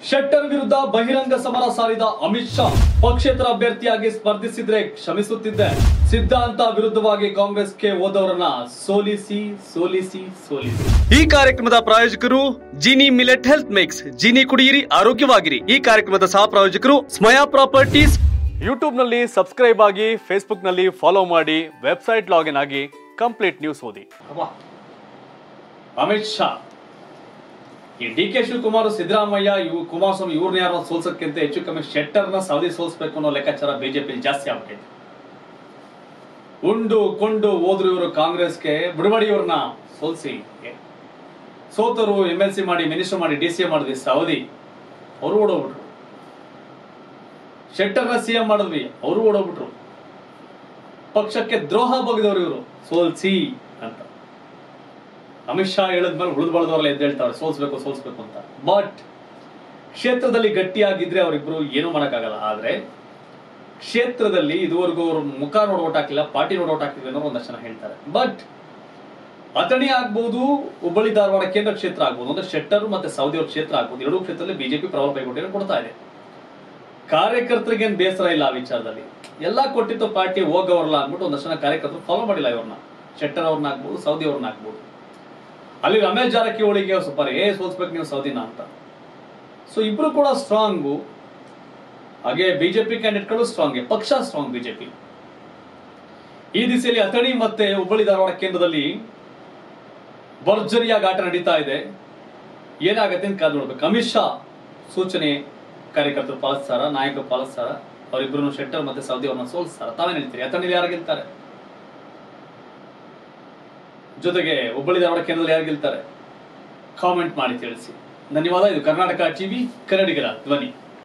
ಶೆಟ್ಟರ್ ವಿರುದ್ಧ ಬಹಿರಂಗ ಸಮರ ಸಾರಿದ ಅಮಿತ್ ಶಾ ಪಕ್ಷೇತರ ಅಭ್ಯರ್ಥಿಯಾಗಿ ಸ್ಪರ್ಧಿಸಿದ್ರೆ ಕ್ಷಮಿಸುತ್ತಿದ್ದೆ ಸಿದ್ಧಾಂತ ವಿರುದ್ಧವಾಗಿ ಕಾಂಗ್ರೆಸ್ಗೆ ಹೋದವರನ್ನ ಸೋಲಿಸಿ ಸೋಲಿಸಿ ಸೋಲಿಸಿ ಈ ಕಾರ್ಯಕ್ರಮದ ಪ್ರಾಯೋಜಕರು Jini millet health mix Jini ಕುಡಿಯಿರಿ ಆರೋಗ್ಯವಾಗಿರಿ ಈ ಕಾರ್ಯಕ್ರಮದ ಸಹ ಪ್ರಾಯೋಜಕರು ಸ್ಮಯಾ ಪ್ರಾಪರ್ಟೀಸ್ ಯೂಟ್ಯೂಬ್ ನಲ್ಲಿ ಸಬ್ಸ್ಕ್ರೈಬ್ ಆಗಿ ಫೇಸ್ಬುಕ್ ನಲ್ಲಿ ಫಾಲೋ ಮಾಡಿ ವೆಬ್ಸೈಟ್ ಲಾಗಿನ್ ಆಗಿ ಕಂಪ್ಲೀಟ್ ನ್ಯೂಸ್ ಓದಿ ಅಬ್ಬಾ. ಅಮಿತ್ ಶಾ ಈ ಡಿ ಕೆ ಶಿವಕುಮಾರ್ ಸಿದ್ದರಾಮಯ್ಯ ಇವು ಕುಮಾರಸ್ವಾಮಿ ಇವ್ರನ್ನ ಯಾರು ಸೋಲ್ಸಕ್ಕಿಂತ ಹೆಚ್ಚು ಕಮ್ಮಿ ಶೆಟ್ಟರ್ನ ಸೌದಿ ಸೋಲ್ಸ್ಬೇಕು ಅನ್ನೋ ಲೆಕ್ಕಾಚಾರ ಬಿಜೆಪಿ ಜಾಸ್ತಿ ಆಗ್ಬಿಟ್ಟಿದೆ ಉಂಡು ಕೊಂಡು ಹೋದ್ರು ಇವರು ಕಾಂಗ್ರೆಸ್ಗೆ ಬಿಡಬಡಿ ಇವ್ರನ್ನ ಸೋಲ್ಸಿ ಸೋತರು ಎಂ ಎಲ್ ಸಿ ಮಾಡಿ ಮಿನಿಸ್ಟರ್ ಮಾಡಿ ಡಿ ಸಿ ಎಂ ಮಾಡಿದ್ವಿ ಸೌದಿ ಅವರು ಓಡೋಗ್ಬಿಟ್ರು ಶೆಟ್ಟರ್ನ ಸಿ ಎಂ ಮಾಡಿದ್ವಿ ಅವರು ಓಡೋಗ್ಬಿಟ್ರು ಪಕ್ಷಕ್ಕೆ ದ್ರೋಹ ಬಗೆದವರು ಇವರು ಸೋಲ್ಸಿ ಅಂತ ಅಮಿತ್ ಶಾ ಹೇಳಿದ್ಮೇಲೆ ಉಳಿದು ಬಳದವರೆಲ್ಲ ಎದ್ದು ಹೇಳ್ತಾರೆ ಸೋಲ್ಸ್ಬೇಕು ಸೋಲ್ಸ್ಬೇಕು ಅಂತ ಬಟ್ ಕ್ಷೇತ್ರದಲ್ಲಿ ಗಟ್ಟಿಯಾಗಿದ್ರೆ ಅವರಿಬ್ರು ಏನೂ ಮಾಡಕ್ಕಾಗಲ್ಲ ಆದ್ರೆ ಕ್ಷೇತ್ರದಲ್ಲಿ ಇದುವರೆಗೂ ಅವ್ರ ಮುಖ ನೋಡಿ ಓಟ್ ಹಾಕಿಲ್ಲ ಪಾರ್ಟಿ ನೋಡಿ ಓಟ್ ಹಾಕಿದ್ವಿ ಅನ್ನೋ ಒಂದಷ್ಟು ಜನ ಹೇಳ್ತಾರೆ ಬಟ್ ಅಥಣಿ ಆಗ್ಬಹುದು ಹುಬ್ಬಳ್ಳಿ ಧಾರವಾಡ ಕೇಂದ್ರ ಕ್ಷೇತ್ರ ಆಗ್ಬಹುದು ಅಂದ್ರೆ ಶೆಟ್ಟರ್ ಮತ್ತೆ ಸೌದಿ ಅವ್ರ ಕ್ಷೇತ್ರ ಆಗ್ಬಹುದು ಎರಡೂ ಕ್ಷೇತ್ರದಲ್ಲಿ ಬಿಜೆಪಿ ಪ್ರಬಲ ಪೈಪೋಟಿಯನ್ನು ಕೊಡ್ತಾ ಇದೆ ಕಾರ್ಯಕರ್ತರಿಗೆ ಏನ್ ಬೇಸರ ಇಲ್ಲ ಆ ವಿಚಾರದಲ್ಲಿ ಎಲ್ಲಾ ಕೊಟ್ಟಿತ್ತು ಪಾರ್ಟಿ ಹೋಗವರಲ್ಲ ಅಂದ್ಬಿಟ್ಟು ಒಂದಷ್ಟು ಜನ ಕಾರ್ಯಕರ್ತರು ಫಾಲೋ ಮಾಡಿಲ್ಲ ಇವ್ರನ್ನ ಶೆಟ್ಟರ್ ಅವ್ರನ್ನ ಆಗ್ಬೋದು ಸೌದಿ ಅವ್ರನ್ನ ಆಗ್ಬೋದು ಅಲ್ಲಿ ರಮೇಶ್ ಜಾರಕಿಹೊಳಿಗೆ ಸ್ವಲ್ಪ ಏ ಸೋಲ್ಸ್ಬೇಕು ನೀವು ಸೌದಿನ ಅಂತ ಸೊ ಇಬ್ರು ಕೂಡ ಸ್ಟ್ರಾಂಗು ಹಾಗೆ ಬಿಜೆಪಿ ಕ್ಯಾಂಡಿಡೇಟ್ಗಳು ಸ್ಟ್ರಾಂಗ್ ಪಕ್ಷ ಸ್ಟ್ರಾಂಗ್ ಬಿಜೆಪಿ ಈ ದಿಸೆಯಲ್ಲಿ ಅಥಣಿ ಮತ್ತೆ ಹುಬ್ಬಳ್ಳಿ ಧಾರವಾಡ ಕೇಂದ್ರದಲ್ಲಿ ಭರ್ಜರಿಯಾಗಿ ಆಟ ನಡೀತಾ ಇದೆ ಏನಾಗತ್ತೆ ಅಂತ ಕಾದು ನೋಡ್ಬೇಕು ಅಮಿತ್ ಶಾ ಸೂಚನೆ ಕಾರ್ಯಕರ್ತರು ಪಾಲಿಸ್ತಾರ ನಾಯಕರು ಪಾಲಿಸ್ತಾರ ಅವರಿಬ್ರು ಶೆಟ್ಟರ್ ಮತ್ತೆ ಸೌದಿ ಅವ್ರನ್ನ ಸೋಲಿಸ್ತಾರ ತಾವೇನ್ ಹೇಳ್ತೀರಿ ಅಥಣಿಲಿ ಯಾರು ಗೆಲ್ತಾರೆ ಜೊತೆಗೆ ಹುಬ್ಬಳ್ಳಿ ಧಾರವಾಡ ಕೇಂದ್ರದಲ್ಲಿ ಯಾರು ಗೆಲ್ತಾರೆ ಕಾಮೆಂಟ್ ಮಾಡಿ ತಿಳಿಸಿ ಧನ್ಯವಾದ ಇದು ಕರ್ನಾಟಕ ಟಿವಿ ಕನ್ನಡಿಗರ ಧ್ವನಿ